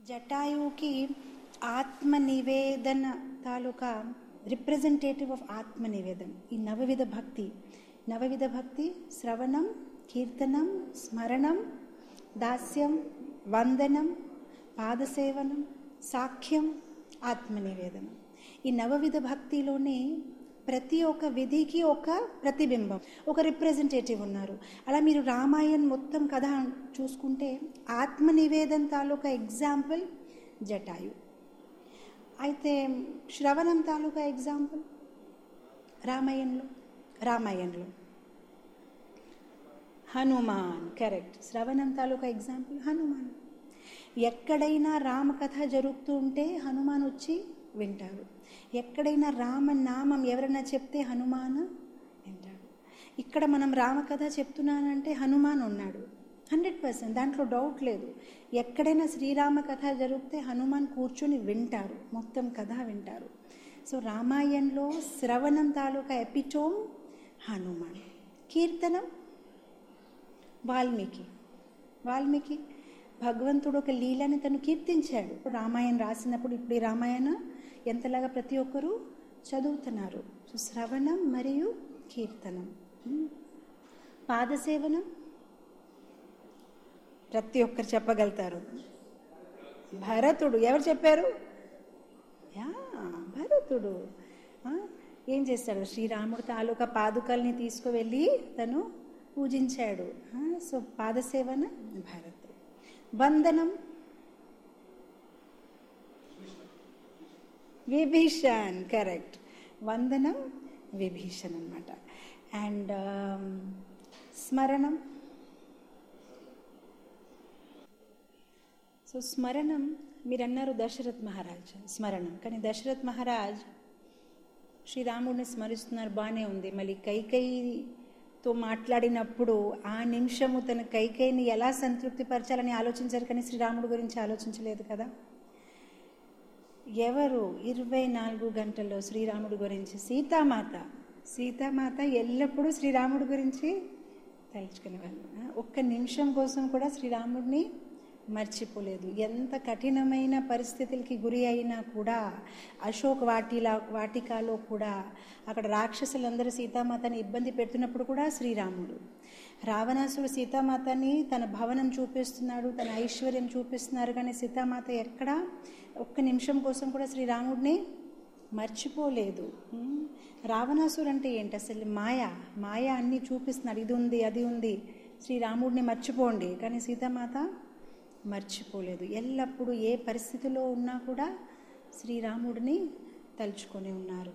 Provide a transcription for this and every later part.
జటాయువుకి ఆత్మ నివేదన తాలూకా representative of ఆత్మ నివేదన ఈ నవవిధ భక్తి నవవిధ భక్తి శ్రవణం కీర్తనం స్మరణం దాస్యం వందనం పాదసేవనం సాఖ్యం ఆత్మ నివేదనం ఈ నవవిధ భక్తిలోనే ప్రతి ఒక్క విధికి ఒక ప్రతిబింబం ఒక రిప్రజెంటేటివ్ ఉన్నారు అలా మీరు రామాయణ్ మొత్తం కథ చూసుకుంటే ఆత్మ నివేదన తాలూకా ఎగ్జాంపుల్ జటాయు అయితే శ్రవణం తాలూకా ఎగ్జాంపుల్ రామాయణంలో రామాయణంలో హనుమాన్ కరెక్ట్ శ్రవణం తాలూకా ఎగ్జాంపుల్ హనుమాన్ ఎక్కడైనా రామకథ జరుగుతూ ఉంటే హనుమాన్ వచ్చి వింటారు ఎక్కడైనా రామనామం ఎవరైనా చెప్తే హనుమాన్ వింటాడు ఇక్కడ మనం రామకథ చెప్తున్నానంటే హనుమాన్ ఉన్నాడు హండ్రెడ్ పర్సెంట్ దాంట్లో డౌట్ లేదు ఎక్కడైనా శ్రీరామ కథ జరిగితే హనుమాన్ కూర్చొని వింటారు మొత్తం కథ వింటారు సో రామాయణంలో శ్రవణం తాలూకా ఎపిటోమ్ హనుమాన్ కీర్తనం వాల్మీకి వాల్మీకి భగవంతుడు ఒక లీలని తను కీర్తించాడు రామాయణం రాసినప్పుడు ఇప్పుడు ఈ రామాయణ ఎంతలాగా ప్రతి ఒక్కరూ చదువుతున్నారు సో శ్రవణం మరియు కీర్తనం పాదసేవనం ప్రతి ఒక్కరు చెప్పగలుగుతారు భరతుడు ఎవరు చెప్పారు యా భరతుడు ఏం చేస్తాడు శ్రీరాముడు తాలూకా పాదుకల్ని తీసుకువెళ్ళి తను పూజించాడు సో పాదసేవన భరతుడు వందనం విభీషణ్ కరెక్ట్ వందనం విభీషణ్ అనమాట అండ్ స్మరణం సో స్మరణం మీరు అన్నారు దశరథ్ మహారాజ్ స్మరణం కానీ దశరథ్ మహారాజ్ శ్రీరాముడిని స్మరిస్తున్నారు బాగానే ఉంది మళ్ళీ కైకైతో మాట్లాడినప్పుడు ఆ నిమిషము తన కైకైని ఎలా సంతృప్తిపరచాలని ఆలోచించారు కానీ శ్రీరాముడి గురించి ఆలోచించలేదు కదా ఎవరు ఇరవై నాలుగు గంటల్లో శ్రీరాముడి గురించి సీతామాత సీతామాత ఎల్లప్పుడూ శ్రీరాముడి గురించి తలుచుకునేవాళ్ళు ఒక్క నిమిషం కోసం కూడా శ్రీరాముడిని మర్చిపోలేదు ఎంత కఠినమైన పరిస్థితులకి గురి అయినా కూడా అశోక్ వాటిలా వాటికాలో కూడా అక్కడ రాక్షసులందరూ సీతామాతని ఇబ్బంది పెడుతున్నప్పుడు కూడా శ్రీరాముడు రావణాసుడు సీతామాతని తన భవనం చూపిస్తున్నాడు తన ఐశ్వర్యం చూపిస్తున్నారు కానీ సీతామాత ఎక్కడ ఒక్క నిమిషం కోసం కూడా శ్రీరాముడిని మర్చిపోలేదు రావణాసుడు అంటే ఏంటి అసలు మాయ మాయ అన్నీ చూపిస్తున్నాడు ఇది ఉంది అది ఉంది శ్రీరాముడిని మర్చిపోండి కానీ సీతామాత మర్చిపోలేదు ఎల్లప్పుడూ ఏ పరిస్థితిలో ఉన్నా కూడా శ్రీరాముడిని తలుచుకొని ఉన్నారు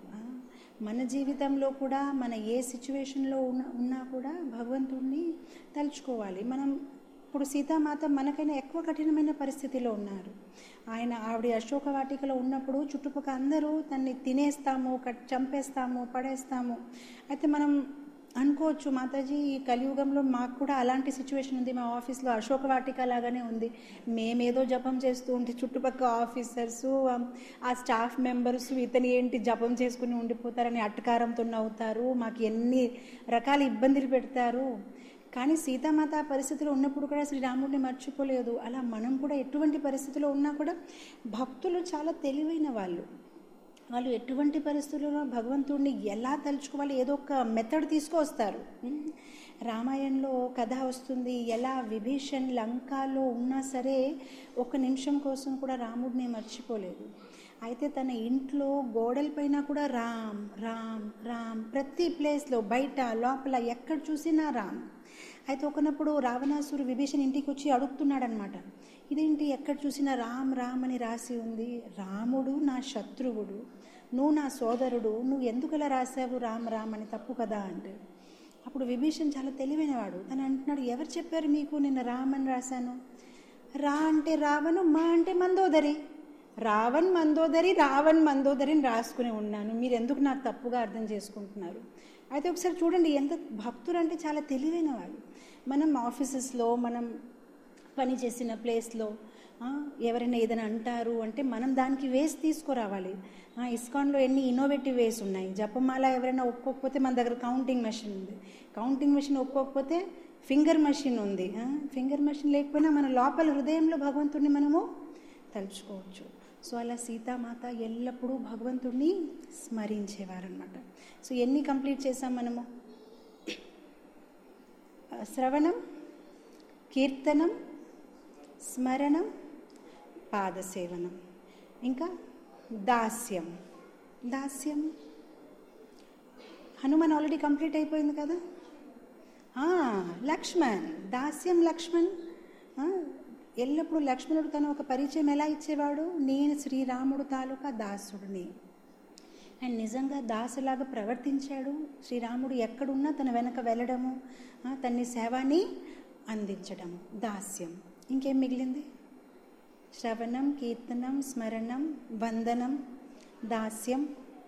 మన జీవితంలో కూడా మన ఏ సిచ్యువేషన్లో ఉన్న ఉన్నా కూడా భగవంతుడిని తలుచుకోవాలి మనం ఇప్పుడు సీతామాత మనకైనా ఎక్కువ కఠినమైన పరిస్థితిలో ఉన్నారు ఆయన ఆవిడ అశోక వాటికలో ఉన్నప్పుడు చుట్టుపక్కల అందరూ తన్ని తినేస్తాము చంపేస్తాము పడేస్తాము అయితే మనం అనుకోవచ్చు మాతాజీ ఈ కలియుగంలో మాకు కూడా అలాంటి సిచ్యువేషన్ ఉంది మా ఆఫీస్లో అశోక వాటిక లాగానే ఉంది మేమేదో జపం చేస్తూ ఉంటే చుట్టుపక్కల ఆఫీసర్స్ ఆ స్టాఫ్ మెంబర్స్ ఇతని ఏంటి జపం చేసుకుని ఉండిపోతారని అట్టకారంతో నవ్వుతారు మాకు ఎన్ని రకాల ఇబ్బందులు పెడతారు కానీ సీతామాత పరిస్థితిలో ఉన్నప్పుడు కూడా శ్రీరాముడిని మర్చిపోలేదు అలా మనం కూడా ఎటువంటి పరిస్థితిలో ఉన్నా కూడా భక్తులు చాలా తెలివైన వాళ్ళు వాళ్ళు ఎటువంటి పరిస్థితుల్లో భగవంతుడిని ఎలా తలుచుకోవాలి ఏదో ఒక మెథడ్ తీసుకొస్తారు రామాయణంలో కథ వస్తుంది ఎలా విభీషణ్ లంకాలో ఉన్నా సరే ఒక నిమిషం కోసం కూడా రాముడిని మర్చిపోలేదు అయితే తన ఇంట్లో గోడలపైన కూడా రామ్ రామ్ రామ్ ప్రతి ప్లేస్లో బయట లోపల ఎక్కడ చూసినా రామ్ అయితే ఒకనప్పుడు రావణాసురు విభీషణ్ ఇంటికి వచ్చి అడుగుతున్నాడనమాట ఇదేంటి ఎక్కడ చూసినా రామ్ రామ్ అని రాసి ఉంది రాముడు నా శత్రువుడు నువ్వు నా సోదరుడు నువ్వు ఎందుకు ఇలా రాసావు రామ్ రామ్ అని తప్పు కదా అంటే అప్పుడు విభీషణ్ చాలా తెలివైనవాడు తను అంటున్నాడు ఎవరు చెప్పారు మీకు నిన్న రామ్ అని రాశాను రా అంటే రావణు మా అంటే మందోదరి రావణ్ మందోదరి రావణ్ మందోదరిని రాసుకుని ఉన్నాను మీరు ఎందుకు నాకు తప్పుగా అర్థం చేసుకుంటున్నారు అయితే ఒకసారి చూడండి ఎంత భక్తులు అంటే చాలా తెలివైన వాళ్ళు మనం ఆఫీసెస్లో మనం పని చేసిన ప్లేస్లో ఎవరైనా ఏదైనా అంటారు అంటే మనం దానికి వేస్ తీసుకురావాలి ఇస్కాన్లో ఎన్ని ఇన్నోవేటివ్ వేస్ ఉన్నాయి జపమాల ఎవరైనా ఒప్పుకోకపోతే మన దగ్గర కౌంటింగ్ మెషిన్ ఉంది కౌంటింగ్ మెషిన్ ఒప్పుకోకపోతే ఫింగర్ మెషిన్ ఉంది ఫింగర్ మెషిన్ లేకపోయినా మన లోపల హృదయంలో భగవంతుడిని మనము తలుచుకోవచ్చు సో అలా సీతామాత ఎల్లప్పుడూ భగవంతుడిని స్మరించేవారనమాట సో ఎన్ని కంప్లీట్ చేసాం మనము ఆ, శ్రవణం కీర్తనం స్మరణం పాదసేవనం ఇంకా దాస్యం దాస్యం హనుమాన్ ఆల్రెడీ కంప్లీట్ అయిపోయింది కదా ఆ, లక్ష్మణ్ దాస్యం లక్ష్మణ్ ఆ, ఎల్లప్పుడూ లక్ష్మణుడు తను ఒక పరిచయం ఎలా ఇచ్చేవాడు నేను శ్రీరాముడు తాలూకా దాసుడిని అండ్ నిజంగా దాసులాగా ప్రవర్తించాడు శ్రీరాముడు ఎక్కడున్నా తన వెనక వెళ్ళడము ఆ, తన్ని సేవాన్ని అందించడము దాస్యం ఇంకేం మిగిలింది శ్రవణం కీర్తనం స్మరణం వందనం దాస్యం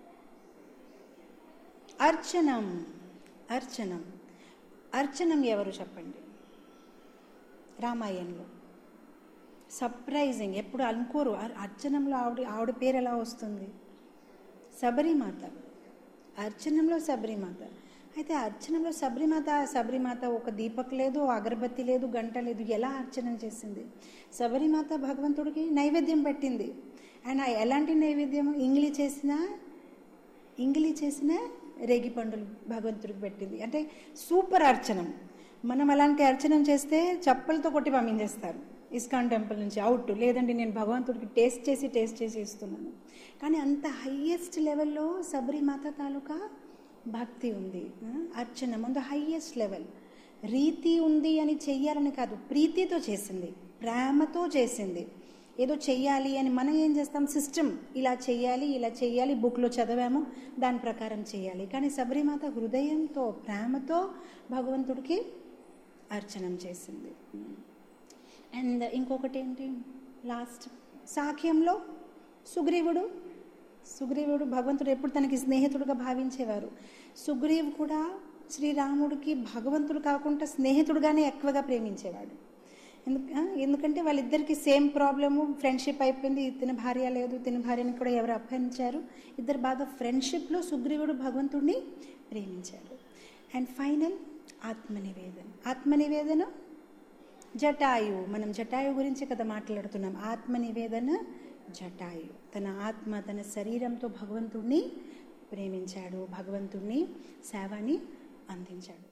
అర్చనం అర్చనం అర్చనం ఎవరు చెప్పండి రామాయణంలో సర్ప్రైజింగ్ ఎప్పుడు అనుకోరు అర్- అర్చనంలో ఆవిడ ఆవిడ పేరు ఎలా వస్తుంది శబరిమాత అర్చనంలో శబరిమాత అయితే అర్చనంలో శబరిమాత శబరిమాత ఒక దీపక్ లేదు అగరబత్తి లేదు గంట లేదు ఎలా అర్చన చేసింది శబరిమాత భగవంతుడికి నైవేద్యం పెట్టింది అండ్ ఆ ఎలాంటి నైవేద్యం ఇంగ్లీ చేసిన ఇంగిలి చేసిన రేగి పండులు భగవంతుడికి పెట్టింది అంటే సూపర్ అర్చనం మనం అలాంటి అర్చనం చేస్తే చప్పలతో కొట్టి పంపించేస్తారు ఇస్కాన్ టెంపుల్ నుంచి అవుట్ లేదండి నేను భగవంతుడికి టేస్ట్ చేసి టేస్ట్ చేసి ఇస్తున్నాను కానీ అంత హయ్యెస్ట్ లెవెల్లో శబరిమాత తాలూకా భక్తి ఉంది ఆ, అర్చనం అంత హయ్యెస్ట్ లెవెల్ రీతి ఉంది అని చెయ్యాలని కాదు ప్రీతితో చేసింది ప్రేమతో చేసింది ఏదో చెయ్యాలి అని మనం ఏం చేస్తాం సిస్టమ్ ఇలా చెయ్యాలి ఇలా చెయ్యాలి బుక్లో చదివాము దాని ప్రకారం చేయాలి కానీ శబరిమాత హృదయంతో ప్రేమతో భగవంతుడికి అర్చనం చేసింది అండ్ ఇంకొకటి ఏంటి లాస్ట్ సాఖ్యంలో సుగ్రీవుడు సుగ్రీవుడు భగవంతుడు ఎప్పుడు తనకి స్నేహితుడుగా భావించేవారు సుగ్రీవ్ కూడా శ్రీరాముడికి భగవంతుడు కాకుండా స్నేహితుడుగానే ఎక్కువగా ప్రేమించేవాడు ఎందుకు ఆ, ఎందుకంటే వాళ్ళిద్దరికి సేమ్ ప్రాబ్లము ఫ్రెండ్షిప్ అయిపోయింది తిన భార్య లేదు తిన భార్యని కూడా ఎవరు అప్పగించారు ఇద్దరు బాగా ఫ్రెండ్షిప్లో సుగ్రీవుడు భగవంతుడిని ప్రేమించాడు అండ్ ఫైనల్ ఆత్మనివేదన ఆత్మనివేదన జటాయు మనం జటాయు గురించి కదా మాట్లాడుతున్నాం ఆత్మ నివేదన జటాయు తన ఆత్మ తన శరీరంతో భగవంతుణ్ణి ప్రేమించాడు భగవంతుణ్ణి సేవని అందించాడు